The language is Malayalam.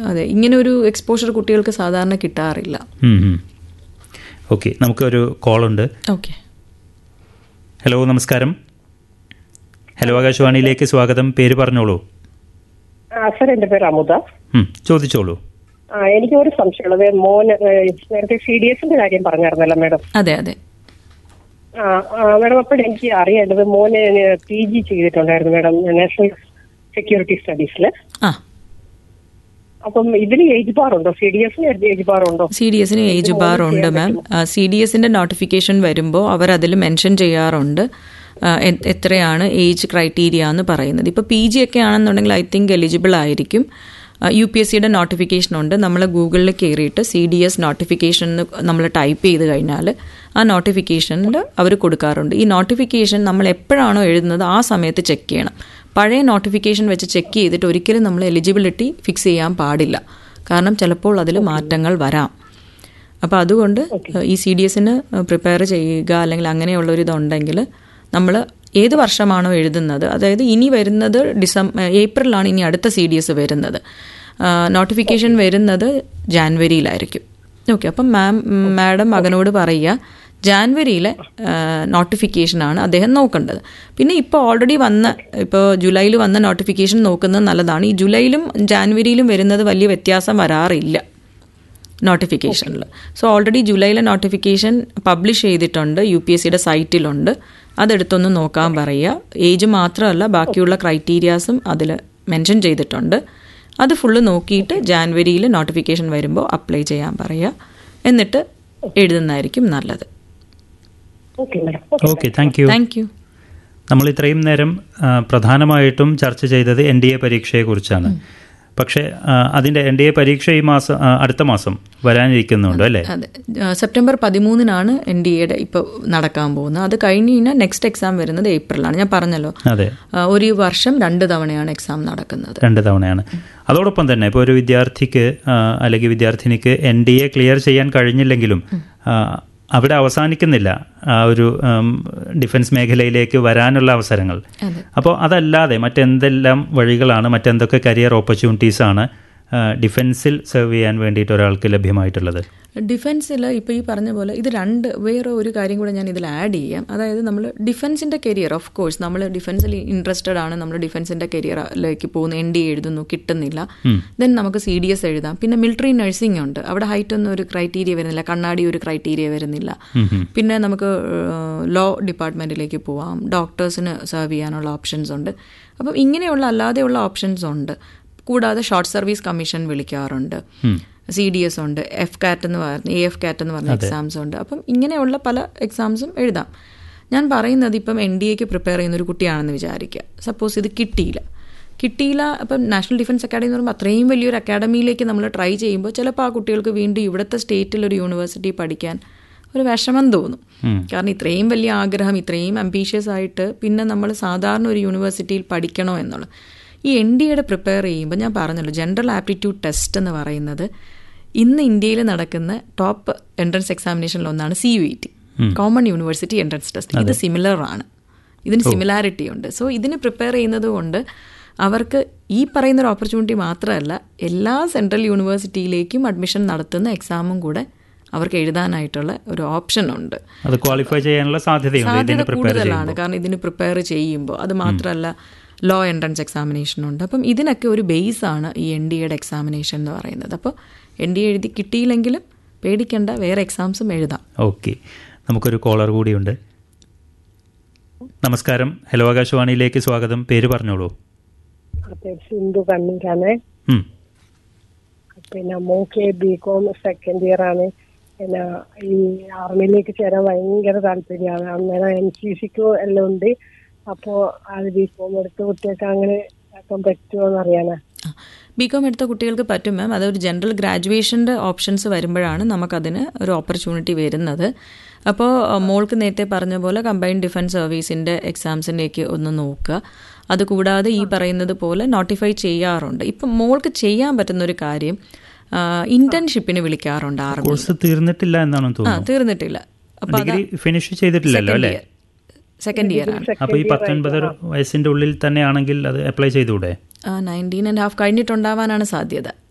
അതെ ഇങ്ങനെ ഒരു എക്സ്പോഷർ കുട്ടികൾക്ക് സാധാരണ കിട്ടാറില്ല ഓക്കെ നമുക്കൊരു കോളുണ്ട് ഓക്കെ ഹലോ നമസ്കാരം ഹലോ ആകാശവാണിയിലേക്ക് സ്വാഗതം പേര് പറഞ്ഞോളൂ ആ സർ എന്റെ പേര് അമുത ഉം, ചോദിച്ചോളൂ ആ എനിക്ക് ഒരു സംശയമുള്ളത് മോൻ ഏഹ്, നേരത്തെ സി ഡി എസിന്റെ കാര്യം പറഞ്ഞായിരുന്നല്ലോ മാഡം അതെ അതെ ആ ആ, മാഡം അപ്പോൾ എനിക്ക് അറിയേണ്ടത് മോന് പി ജി ചെയ്തിട്ടുണ്ടായിരുന്നു മാഡം നാഷണൽ സെക്യൂരിറ്റി സ്റ്റഡീസിൽ ആ അപ്പം ഇതിന് ഏജ് ബാർ ഉണ്ടോ സി ഡി എസിന് ഏജ് ബാർ ഉണ്ടോ സി ഡി എസിന് ഏജ് ബാർ ഉണ്ട് മാം സി ഡി എസിന്റെ നോട്ടിഫിക്കേഷൻ വരുമ്പോൾ അവർ അതിൽ മെൻഷൻ ചെയ്യാറുണ്ട് ആ, എ- എത്രയാണ് ഏജ് ക്രൈറ്റീരിയ എന്ന് പറയുന്നത് ഇപ്പോൾ പി ജി ഒക്കെ ആണെന്നുണ്ടെങ്കിൽ ഐ തിങ്ക് എലിജിബിൾ ആയിരിക്കും യു പി എസ് സിയുടെ നോട്ടിഫിക്കേഷൻ ഉണ്ട് നമ്മൾ ഗൂഗിളിൽ കയറിയിട്ട് സി ഡി എസ് നോട്ടിഫിക്കേഷൻ നമ്മൾ ടൈപ്പ് ചെയ്ത് കഴിഞ്ഞാൽ ആ നോട്ടിഫിക്കേഷനിൽ അവർ കൊടുക്കാറുണ്ട് ഈ നോട്ടിഫിക്കേഷൻ നമ്മൾ എപ്പോഴാണോ എഴുതുന്നത് ആ സമയത്ത് ചെക്ക് ചെയ്യണം പഴയ നോട്ടിഫിക്കേഷൻ വെച്ച് ചെക്ക് ചെയ്തിട്ട് ഒരിക്കലും നമ്മൾ എലിജിബിലിറ്റി ഫിക്സ് ചെയ്യാൻ പാടില്ല കാരണം ചിലപ്പോൾ അതിൽ മാറ്റങ്ങൾ വരാം അപ്പോൾ അതുകൊണ്ട് ഈ സി ഡി എസിന് പ്രിപ്പയർ ചെയ്യുക അല്ലെങ്കിൽ അങ്ങനെയുള്ള ഒരു ഇതുണ്ടെങ്കിൽ നമ്മൾ ഏത് വർഷമാണോ എഴുതുന്നത് അതായത് ഇനി വരുന്നത് ഡിസംബർ ഏപ്രിലാണ് ഇനി അടുത്ത സി ഡി എസ് വരുന്നത് നോട്ടിഫിക്കേഷൻ വരുന്നത് ജാൻവരിയിലായിരിക്കും ഓക്കെ അപ്പം മാം മാഡം മകനോട് പറയുക ജാൻവരിയിലെ നോട്ടിഫിക്കേഷനാണ് അദ്ദേഹം നോക്കേണ്ടത് പിന്നെ ഇപ്പോൾ ഓൾറെഡി വന്ന ഇപ്പോൾ ജൂലൈയിൽ വന്ന നോട്ടിഫിക്കേഷൻ നോക്കുന്നത് നല്ലതാണ് ഈ ജൂലൈയിലും ജാൻവരിയിലും വരുന്നത് വലിയ വ്യത്യാസം വരാറില്ല നോട്ടിഫിക്കേഷനിൽ സോ ഓൾറെഡി ജൂലൈയിലെ നോട്ടിഫിക്കേഷൻ പബ്ലിഷ് ചെയ്തിട്ടുണ്ട് യു പി എസ് സിയുടെ സൈറ്റിലുണ്ട് അതെടുത്തൊന്ന് നോക്കാൻ പറയുക ഏജ് മാത്രമല്ല ബാക്കിയുള്ള ക്രൈറ്റീരിയാസും അതിൽ മെൻഷൻ ചെയ്തിട്ടുണ്ട് അത് ഫുള്ള് നോക്കിയിട്ട് ജാൻവരിയിൽ നോട്ടിഫിക്കേഷൻ വരുമ്പോൾ അപ്ലൈ ചെയ്യാൻ പറയുക എന്നിട്ട് എഴുതുന്നതായിരിക്കും നല്ലത് okay madam okay thank you thank you നമ്മൾ ഇത്രയും നേരം ആ, പ്രധാനമായിട്ടും ചർച്ച ചെയ്തത് എൻ ഡി എ പരീക്ഷയെക്കുറിച്ചാണ് പക്ഷേ ആ, അതിൻ്റെ എൻ ഡി എ പരീക്ഷ ഈ മാസം ആ, അടുത്ത മാസം വരാനിരിക്കുന്നുണ്ട് അല്ലേ അതെ ആ, സെപ്റ്റംബർ പതിമൂന്നിനാണ് എൻ ഡി എയുടെ ഇപ്പോൾ നടക്കാൻ പോകുന്നത് അത് കഴിഞ്ഞ് കഴിഞ്ഞാൽ നെക്സ്റ്റ് എക്സാം വരുന്നത് ഏപ്രിലാണ് ഞാൻ പറഞ്ഞല്ലോ അതെ ആ, ഒരു വർഷം രണ്ട് തവണയാണ് എക്സാം നടക്കുന്നത് രണ്ട് തവണയാണ് അതോടൊപ്പം തന്നെ ഇപ്പോൾ ഒരു വിദ്യാർത്ഥിക്ക് ആ, അല്ലെങ്കിൽ വിദ്യാർത്ഥിനിക്ക് എൻ ഡി എ ക്ലിയർ ചെയ്യാൻ കഴിഞ്ഞില്ലെങ്കിലും ആ, അവിടെ അവസാനിക്കുന്നില്ല ആ ഒരു ഉം, ഡിഫൻസ് മേഖലയിലേക്ക് വരാനുള്ള അവസരങ്ങൾ അതെ. അപ്പോൾ അതല്ലാതെ മറ്റെന്തെല്ലാം വഴികളാണ് മറ്റെന്തൊക്കെ കരിയർ ഓപ്പർച്യൂണിറ്റീസാണ് ആ, ഡിഫൻസിൽ സെർവ് ചെയ്യാൻ വേണ്ടിയിട്ട് ഒരാൾക്ക് ലഭ്യമായിട്ടുള്ളത് ഡിഫൻസിൽ ഇപ്പോൾ ഈ പറഞ്ഞ പോലെ ഇത് രണ്ട് വേറെ ഒരു കാര്യം കൂടെ ഞാൻ ഇതിൽ ആഡ് ചെയ്യാം അതായത് നമ്മൾ ഡിഫൻസിൻ്റെ കരിയർ ഓഫ് കോഴ്സ് നമ്മൾ ഡിഫൻസിൽ ഇൻട്രസ്റ്റഡ് ആണ് നമ്മൾ ഡിഫൻസിൻ്റെ കരിയറിലേക്ക് പോകുന്നു എൻ ഡി എഴുതുന്നു കിട്ടുന്നില്ല ദെൻ നമുക്ക് സി ഡി എസ് എഴുതാം പിന്നെ മിലിറ്ററി നഴ്സിംഗ് ഉണ്ട് അവിടെ ഹൈറ്റ് ഒന്നും ഒരു ക്രൈറ്റീരിയ വരുന്നില്ല കണ്ണാടി ഒരു ക്രൈറ്റീരിയ വരുന്നില്ല പിന്നെ നമുക്ക് ലോ ഡിപ്പാർട്ട്മെൻറ്റിലേക്ക് പോവാം ഡോക്ടേഴ്സിന് സെർവ് ചെയ്യാനുള്ള ഓപ്ഷൻസ് ഉണ്ട് അപ്പം ഇങ്ങനെയുള്ള അല്ലാതെയുള്ള ഓപ്ഷൻസ് ഉണ്ട് കൂടാതെ ഷോർട്ട് സർവീസ് കമ്മീഷൻ വിളിക്കാറുണ്ട് സി ഡി എസ് ഉണ്ട് എഫ് കാറ്റ് എന്ന് പറഞ്ഞ എ എഫ് കാറ്റ് എന്ന് പറഞ്ഞ എക്സാംസ് ഉണ്ട് അപ്പം ഇങ്ങനെയുള്ള പല എക്സാംസും എഴുതാം ഞാൻ പറയുന്നത് ഇപ്പം എൻ ഡി എക്ക് പ്രിപ്പയർ ചെയ്യുന്ന ഒരു കുട്ടിയാണെന്ന് വിചാരിക്കുക സപ്പോസ് ഇത് കിട്ടിയില്ല കിട്ടിയില്ല അപ്പം നാഷണൽ ഡിഫൻസ് അക്കാഡമി എന്ന് പറയുമ്പോൾ അത്രയും വലിയൊരു അക്കാഡമിയിലേക്ക് നമ്മൾ ട്രൈ ചെയ്യുമ്പോൾ ചിലപ്പോൾ ആ കുട്ടികൾക്ക് വീണ്ടും ഇവിടുത്തെ സ്റ്റേറ്റിൽ ഒരു യൂണിവേഴ്സിറ്റി പഠിക്കാൻ ഒരു വിഷമം തോന്നും കാരണം ഇത്രയും വലിയ ആഗ്രഹം ഇത്രയും അംബീഷ്യസ് ആയിട്ട് പിന്നെ നമ്മൾ സാധാരണ ഒരു യൂണിവേഴ്സിറ്റിയിൽ പഠിക്കണോ എന്നുള്ളത് ഈ എൻ ഡി എയുടെ പ്രിപ്പയർ ചെയ്യുമ്പോൾ ഞാൻ പറഞ്ഞല്ലോ ജനറൽ ആപ്റ്റിറ്റ്യൂഡ് ടെസ്റ്റ് എന്ന് പറയുന്നത് ഇന്ന് ഇന്ത്യയിൽ നടക്കുന്ന ടോപ്പ് എൻട്രൻസ് എക്സാമിനേഷനിൽ ഒന്നാണ് C U E T common university entrance test ഇത് സിമിലർ ആണ് ഇതിന് സിമിലാരിറ്റി ഉണ്ട് സോ ഇതിന് പ്രിപ്പയർ ചെയ്യുന്നത് കൊണ്ട് അവർക്ക് ഈ പറയുന്ന ഒരു ഓപ്പർച്യൂണിറ്റി മാത്രമല്ല എല്ലാ സെൻട്രൽ യൂണിവേഴ്സിറ്റിയിലേക്കും അഡ്മിഷൻ നടത്തുന്ന എക്സാമും കൂടെ അവർക്ക് എഴുതാനായിട്ടുള്ള ഒരു ഓപ്ഷൻ ഉണ്ട് അത് ക്വാളിഫൈ ചെയ്യാനുള്ള സാധ്യതയുണ്ട് സാധ്യത ഇതിന് പ്രിപ്പയർ കൂടുതലാണ് കാരണം ഇതിന് പ്രിപ്പയർ ചെയ്യുമ്പോൾ അത് മാത്രമല്ല ലോ എൻട്രൻസ് എക്സാമിനേഷൻ ഉണ്ട് അപ്പം ഇതിനൊക്കെ ഒരു ബേസ് ആണ് ഈ എൻ ഡി എയുടെ എക്സാമിനേഷൻ എന്ന് പറയുന്നത് അപ്പോൾ എൻ ഡി എഴുതി കിട്ടിയില്ലെങ്കിലും പേടിക്കേണ്ട വേറെ എക്സാംസും എഴുതാം ഓക്കെ നമുക്കൊരു കോളർ കൂടിയുണ്ട് നമസ്കാരം ഹലോ ആകാശവാണിയിലേക്ക് സ്വാഗതം പേര് പറഞ്ഞോളൂ അതെ സിന്ധു കണ്ണൂരാണ് ഉം. പിന്നെ മോക്ക് ബി കോം സെക്കൻഡ് ഇയർ ആണ് പിന്നെ ഈ ആർമിയിലേക്ക് ചേരാൻ ഭയങ്കര താല്പര്യമാണ് അന്നേരം എൻ സി സിക്ക് എല്ലാം ഉണ്ട് അപ്പോ അത് ബി കോം എടുത്ത് കുട്ടികൾക്ക് അങ്ങനെ ആക്കാൻ പറ്റുമോ എന്ന് അറിയാനാ ബി കോം എടുത്ത കുട്ടികൾക്ക് പറ്റും മാം അതൊരു ജനറൽ ഗ്രാജുവേഷൻ്റെ ഓപ്ഷൻസ് വരുമ്പോഴാണ് നമുക്കതിന് ഒരു ഓപ്പർച്യൂണിറ്റി വരുന്നത് അപ്പോൾ മോൾക്ക് നേരത്തെ പറഞ്ഞ പോലെ കമ്പൈൻഡ് ഡിഫൻസ് സർവീസിൻ്റെ എക്സാംസിൻ്റെയൊക്കെ ഒന്ന് നോക്കുക അതുകൂടാതെ ഈ പറയുന്നത് പോലെ നോട്ടിഫൈ ചെയ്യാറുണ്ട് ഇപ്പം മോൾക്ക് ചെയ്യാൻ പറ്റുന്ന ഒരു കാര്യം ഇന്റേൺഷിപ്പിന് വിളിക്കാറുണ്ട് ആർമി കോഴ്സ് തീർന്നിട്ടില്ല എന്നാണ് ആ തോന്നുന്നു തീർന്നിട്ടില്ല അപ്പോൾ ഡിഗ്രി ഫിനിഷ് ചെയ്തിട്ടില്ലല്ലോ അല്ലേ സെക്കൻഡ് ഇയർ ആണ് അപ്പോൾ ഈ പത്തൊൻപത് വയസ്സിന്റെ ഉള്ളിൽ തന്നെയാണെങ്കിൽ അത് അപ്ലൈ ചെയ്തുകൂടെ നയൻറ്റീൻ ആൻഡ് ഹാഫ് കഴിഞ്ഞിട്ടുണ്ടാവാനാണ് സാധ്യത